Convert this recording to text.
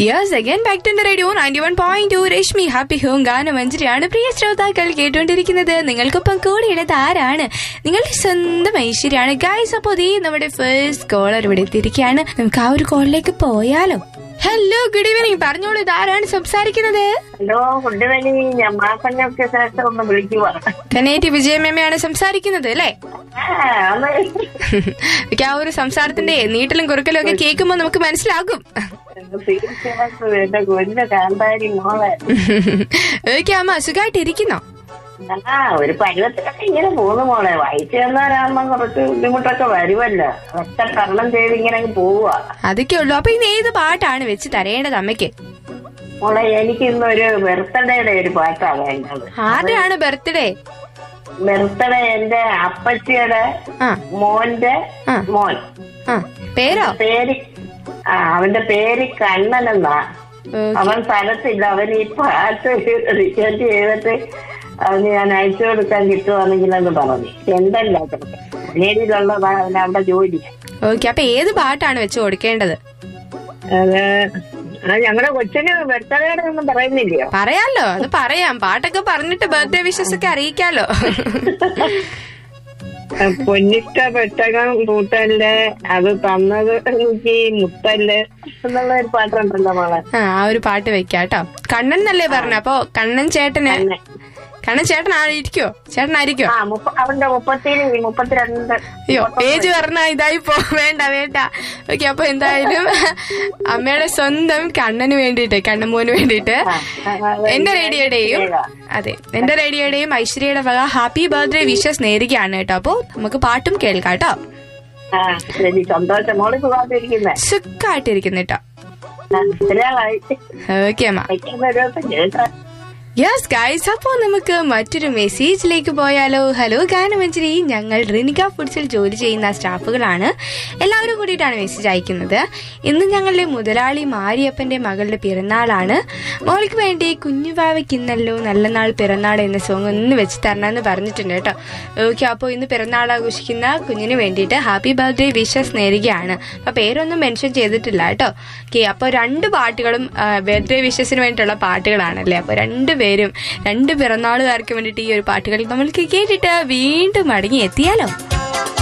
Yes again back to radio ninety one point two Rashmi happy home ഗാനം മഞ്ജരിയാണ് പ്രിയ ശ്രോതാക്കൾ കേട്ടുകൊണ്ടിരിക്കുന്നത് നിങ്ങൾക്കൊപ്പം കൂടെയുള്ളത് ആരാണ് നിങ്ങളുടെ സ്വന്തം ഐശ്വര്യാണ് ഗൈസ് അപ്പോൾ ഈ നമ്മുടെ ഫസ്റ്റ് കോളർ ഇവിടെ എത്തിയിരിക്കുകയാണ് നമുക്ക് ആ ഒരു കോളിലേക്ക് പോയാലോ ഹലോ ഗുഡ് ഈവനിങ് പറഞ്ഞോളൂ ഇത് ആരാണ് സംസാരിക്കുന്നത് ഹലോ ഗുഡ് ഈവനിങ് ഞാൻ മാസങ്ങൾക്ക് ശേഷം ഒന്ന് വിളിക്കുവാ കനേറ്റി വിജയമേമയാണ് സംസാരിക്കുന്നത് അല്ലേ ആ, ഒന്ന് എനിക്ക് ആ ഒരു സംസാരത്തിന്റെ നീട്ടലും കുറുക്കലും ഒക്കെ കേൾക്കുമ്പോൾ നമുക്ക് മനസ്സിലാകും തീർച്ചയായിട്ടും എന്റെ കുഞ്ഞ കാന്താരി മോളെ ഓക്കെ അമ്മ സുഖമായിട്ടിരിക്കുന്നോ ആ ഒരു പരുവത്തിലൊക്കെ ഇങ്ങനെ പോകുന്നു മോളെ വയസ്സ് ചെന്നവരാകുമ്പോ കുറച്ച് ബുദ്ധിമുട്ടൊക്കെ വരുമല്ലോ അതൊക്കെ തരണം ചെയ്ത് ഇങ്ങനെ അങ്ങ് പോവുക അതൊക്കെ ഉള്ളു അപ്പൊ ഇന്ന് ഏത് പാട്ടാണ് വെച്ച് തരേണ്ടത് അമ്മയ്ക്ക് മോളെ എനിക്ക് ഇന്നൊരു ബർത്ത്ഡേയുടെ ഒരു പാട്ടാ വേണ്ടത് ആരുടെയാണ് ബർത്ത്ഡേ ബർത്ത്ഡേ എന്റെ അപ്പച്ചിയുടെ ആ മോന്റെ ആ. മോൻ ആ പേരോ പേര് ആ അവന്റെ പേര് കണ്ണൻ എന്നാ ഓ, അവൻ സ്ഥലത്തില്ല അവൻ ഈ പാട്ട് റിസർച്ച് ചെയ്തിട്ട് അവന് ഞാൻ അയച്ചു കൊടുക്കാൻ കിട്ടുവാണെങ്കിൽ എന്ന് പറഞ്ഞു എന്തല്ല നേരിലുള്ളതാണ് അവൻ അവിടെ ജോലി ഓക്കെ അപ്പൊ ഏത് പാട്ടാണ് വെച്ച് കൊടുക്കേണ്ടത് അത് അത് ഞങ്ങളുടെ കൊച്ചിന് ബർത്ത്ഡേയുടെ ഒന്നും പറയുന്നില്ലയോ പറയാലോ അത് പറയാം പാട്ടൊക്കെ പറഞ്ഞിട്ട് ബർത്ത്ഡേ വിഷസ് ഒക്കെ അറിയിക്കാലോ പൊന്നിട്ട പെട്ടകം കൂട്ടല് അത് തന്നത് എനിക്ക് മുത്തല് എന്നുള്ള ഒരു പാട്ടുണ്ടല്ലോ മോളെ ആ ആ ഒരു പാട്ട് വെക്കാട്ടോ കണ്ണൻ എന്നല്ലേ പറഞ്ഞു അപ്പൊ കണ്ണൻ ചേട്ടന് തന്നെ. കണ്ണൻ ചേട്ടൻ ആയിരിക്കോ ചേട്ടനായിരിക്കോ ആ മുപ്പ അവന്റെ മുപ്പത്തി മുപ്പത്തിരണ്ട് അയ്യോ പേജ് പറഞ്ഞ ഇതായി പോ വേണ്ട വേണ്ട ഓക്കെ അപ്പൊ എന്തായാലും അമ്മയുടെ സ്വന്തം കണ്ണന് വേണ്ടിട്ട് കണ്ണമോന് വേണ്ടിട്ട് എന്റെ റേഡിയോയുടെയും അതെ എന്റെ റേഡിയോയുടെയും ഐശ്വര്യയുടെ വക ഹാപ്പി ബർത്ത്ഡേ വിഷസ് നേരുകയാണ് കേട്ടോ അപ്പൊ നമുക്ക് പാട്ടും കേൾക്കാം കേട്ടോ ആ ശരി സന്തോഷം മോള് സുഖമായിട്ടിരിക്കുന്നേ സുഖമായിട്ടിരിക്കുന്നു കേട്ടോ ഒരാളായി ഓക്കെ അമ്മ വയ്ക്കുന്ന ഒരു ദിവസം കേട്ടോ യെസ് ഗൈസ് അപ്പോൾ നമുക്ക് മറ്റൊരു മെസ്സേജിലേക്ക് പോയാലോ ഹലോ ഗാനമഞ്ജരി ഞങ്ങൾ റിനിക ഫുഡ്സിൽ ജോലി ചെയ്യുന്ന സ്റ്റാഫുകളാണ് എല്ലാവരും കൂടിയിട്ടാണ് മെസ്സേജ് അയക്കുന്നത് ഇന്ന് ഞങ്ങളുടെ മുതലാളി മാരിയപ്പന്റെ മകളുടെ പിറന്നാളാണ് മോൾക്ക് വേണ്ടി കുഞ്ഞുവാവയ്ക്ക് ഇന്നല്ലോ നല്ല നാൾ പിറന്നാൾ എന്ന സോങ് ഒന്ന് വെച്ച് തരണമെന്ന് പറഞ്ഞിട്ടുണ്ട് കേട്ടോ ഓക്കെ അപ്പോൾ ഇന്ന് പിറന്നാൾ ആഘോഷിക്കുന്ന കുഞ്ഞിന് വേണ്ടിയിട്ട് ഹാപ്പി ബർത്ത്ഡേ വിഷസ് നേരുകയാണ് അപ്പോൾ പേരൊന്നും മെൻഷൻ ചെയ്തിട്ടില്ല കേട്ടോ ഓക്കെ അപ്പോൾ രണ്ട് പാട്ടുകളും ബർത്ത്ഡേ വിഷസിന് വേണ്ടിയിട്ടുള്ള പാട്ടുകളാണല്ലേ അപ്പോൾ രണ്ടുപേരും രണ്ട് പിറന്നാളുകാർക്ക് വേണ്ടിയിട്ട് ഈ ഒരു പാട്ടുകൾ നമ്മൾക്ക് കേട്ടിട്ട് വീണ്ടും മടങ്ങി എത്തിയാലോ